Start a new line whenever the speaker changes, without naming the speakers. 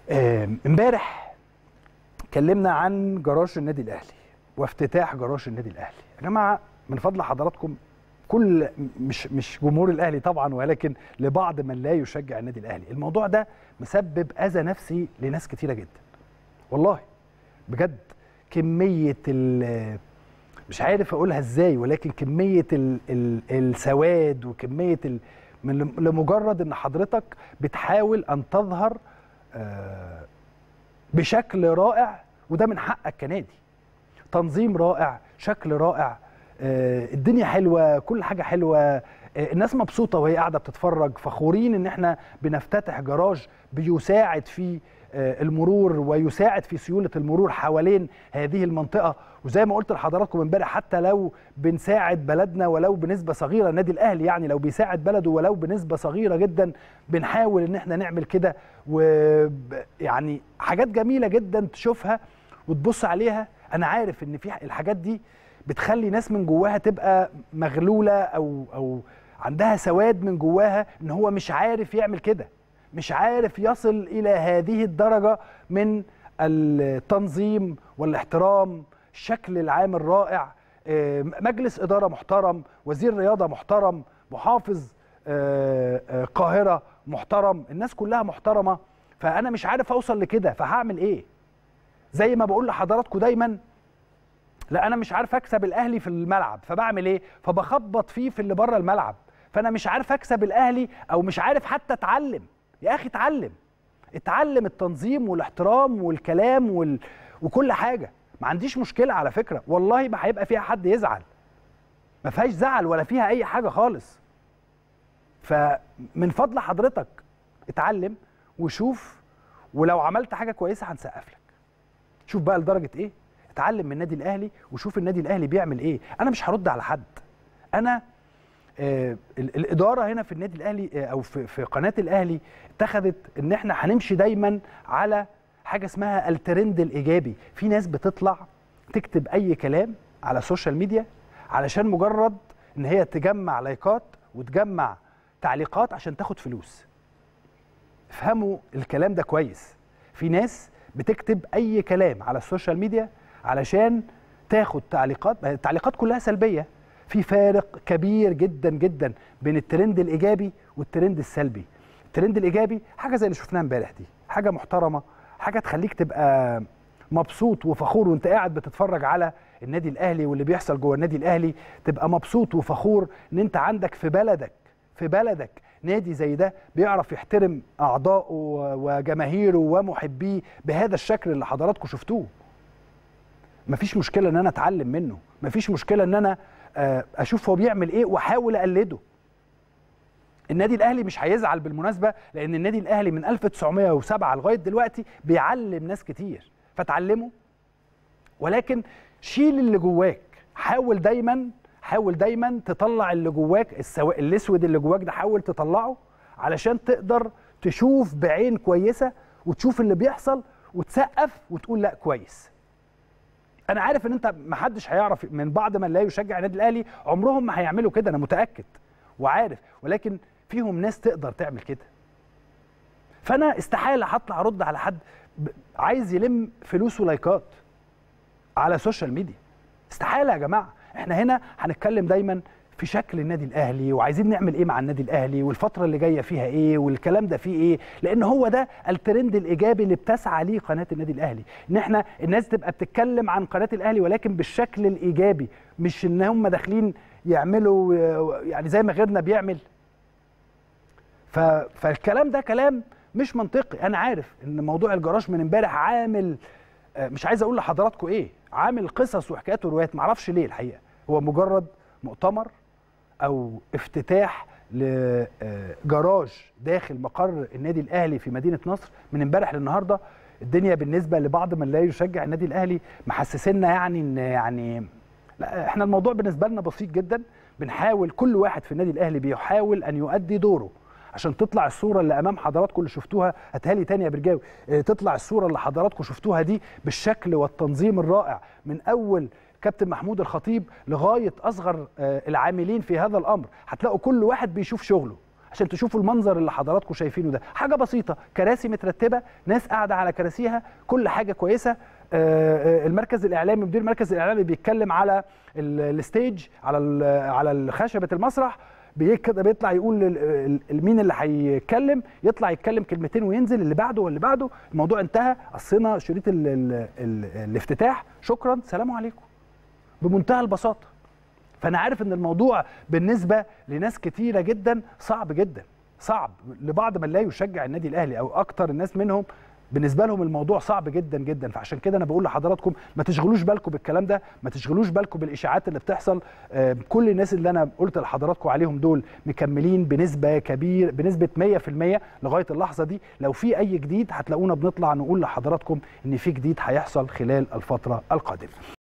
آم، امبارح اتكلمنا عن جراج النادي الاهلي وافتتاح جراج النادي الاهلي يا جماعه من فضل حضراتكم كل مش مش جمهور الاهلي طبعا ولكن لبعض من لا يشجع النادي الاهلي الموضوع ده مسبب اذى نفسي لناس كتيره جدا والله بجد كميه ال مش عارف اقولها ازاي ولكن كميه ال ال السواد وكميه ال من لمجرد ان حضرتك بتحاول ان تظهر آه، بشكل رائع وده من حقك كنادي تنظيم رائع شكل رائع آه، الدنيا حلوه كل حاجه حلوه آه، الناس مبسوطه وهي قاعده بتتفرج فخورين ان احنا بنفتتح جراج بيساعد في آه، المرور ويساعد في سيوله المرور حوالين هذه المنطقه وزي ما قلت لحضراتكم امبارح حتى لو بنساعد بلدنا ولو بنسبه صغيره النادي الاهلي يعني لو بيساعد بلده ولو بنسبه صغيره جدا بنحاول ان احنا نعمل كده ويعني حاجات جميله جدا تشوفها وتبص عليها انا عارف ان في الحاجات دي بتخلي ناس من جواها تبقى مغلوله او او عندها سواد من جواها ان هو مش عارف يعمل كده مش عارف يصل الى هذه الدرجه من التنظيم والاحترام الشكل العام الرائع آه، مجلس اداره محترم وزير رياضه محترم محافظ آه، آه، قاهره محترم الناس كلها محترمه فانا مش عارف اوصل لكده فهعمل ايه زي ما بقول لحضراتكم دايما لا انا مش عارف اكسب الاهلي في الملعب فبعمل ايه فبخبط فيه في اللي بره الملعب فانا مش عارف اكسب الاهلي او مش عارف حتى اتعلم يا اخي اتعلم اتعلم التنظيم والاحترام والكلام وال... وكل حاجه ما عنديش مشكله على فكره والله ما هيبقى فيها حد يزعل ما فيهاش زعل ولا فيها اي حاجه خالص فمن فضل حضرتك اتعلم وشوف ولو عملت حاجه كويسه هنسقف لك شوف بقى لدرجه ايه اتعلم من النادي الاهلي وشوف النادي الاهلي بيعمل ايه انا مش هرد على حد انا آه ال- الاداره هنا في النادي الاهلي آه او في, في قناه الاهلي اتخذت ان احنا هنمشي دايما على حاجه اسمها الترند الايجابي في ناس بتطلع تكتب اي كلام على السوشيال ميديا علشان مجرد ان هي تجمع لايكات وتجمع تعليقات عشان تاخد فلوس افهموا الكلام ده كويس في ناس بتكتب اي كلام على السوشيال ميديا علشان تاخد تعليقات ما هي التعليقات كلها سلبيه في فارق كبير جدا جدا بين الترند الايجابي والترند السلبي الترند الايجابي حاجه زي اللي شفناها امبارح دي حاجه محترمه حاجه تخليك تبقى مبسوط وفخور وانت قاعد بتتفرج على النادي الاهلي واللي بيحصل جوه النادي الاهلي تبقى مبسوط وفخور ان انت عندك في بلدك في بلدك نادي زي ده بيعرف يحترم اعضائه وجماهيره ومحبيه بهذا الشكل اللي حضراتكم شفتوه مفيش مشكله ان انا اتعلم منه مفيش مشكله ان انا آه، اشوف هو بيعمل ايه واحاول اقلده النادي الاهلي مش هيزعل بالمناسبه لان النادي الاهلي من 1907 لغايه دلوقتي بيعلم ناس كتير فتعلمه ولكن شيل اللي جواك حاول دايما حاول دايما تطلع اللي جواك السوا... الاسود اللي جواك ده حاول تطلعه علشان تقدر تشوف بعين كويسه وتشوف اللي بيحصل وتسقف وتقول لا كويس انا عارف ان انت محدش هيعرف من بعض من لا يشجع النادي الاهلي عمرهم ما هيعملوا كده انا متاكد وعارف ولكن فيهم ناس تقدر تعمل كده فانا استحاله هطلع ارد على حد ب- عايز يلم فلوس ولايكات على السوشيال ميديا استحاله يا جماعه احنا هنا هنتكلم دايما في شكل النادي الاهلي وعايزين نعمل ايه مع النادي الاهلي والفتره اللي جايه فيها ايه والكلام ده فيه ايه لان هو ده الترند الايجابي اللي بتسعى ليه قناه النادي الاهلي ان احنا الناس تبقى بتتكلم عن قناه الاهلي ولكن بالشكل الايجابي مش ان هم داخلين يعملوا آه، يعني زي ما غيرنا بيعمل ف... فالكلام ده كلام مش منطقي انا عارف ان موضوع الجراج من امبارح عامل آه، مش عايز اقول لحضراتكم ايه عامل قصص وحكايات وروايات معرفش ليه الحقيقه هو مجرد مؤتمر او افتتاح لجراج داخل مقر النادي الاهلي في مدينه نصر من امبارح للنهارده الدنيا بالنسبه لبعض من لا يشجع النادي الاهلي محسسنا يعني ان يعني لا احنا الموضوع بالنسبه لنا بسيط جدا بنحاول كل واحد في النادي الاهلي بيحاول ان يؤدي دوره عشان تطلع الصوره اللي امام حضراتكم اللي شفتوها هاتها لي تاني يا برجاوي اه، تطلع الصوره اللي حضراتكم شفتوها دي بالشكل والتنظيم الرائع من اول كابتن محمود الخطيب لغايه اصغر اه، العاملين في هذا الامر هتلاقوا كل واحد بيشوف شغله عشان تشوفوا المنظر اللي حضراتكم شايفينه ده حاجه بسيطه كراسي مترتبه ناس قاعده على كراسيها كل حاجه كويسه آه، آه، المركز الاعلامي مدير المركز الاعلامي بيتكلم على ال- الستيج على ال- على خشبه المسرح بيك- بيطلع يقول ال- ال- مين اللي هيتكلم يطلع يتكلم كلمتين وينزل اللي بعده واللي بعده الموضوع انتهى قصينا شريط ال ال ال الافتتاح شكرا سلام عليكم بمنتهى البساطه فانا عارف ان الموضوع بالنسبه لناس كتيره جدا صعب جدا صعب لبعض من لا يشجع النادي الاهلي او اكتر الناس منهم بالنسبه لهم الموضوع صعب جدا جدا فعشان كده انا بقول لحضراتكم ما تشغلوش بالكم بالكلام ده ما تشغلوش بالكم بالاشاعات اللي بتحصل آه، كل الناس اللي انا قلت لحضراتكم عليهم دول مكملين بنسبه كبير بنسبه 100% لغايه اللحظه دي لو في اي جديد هتلاقونا بنطلع نقول لحضراتكم ان في جديد هيحصل خلال الفتره القادمه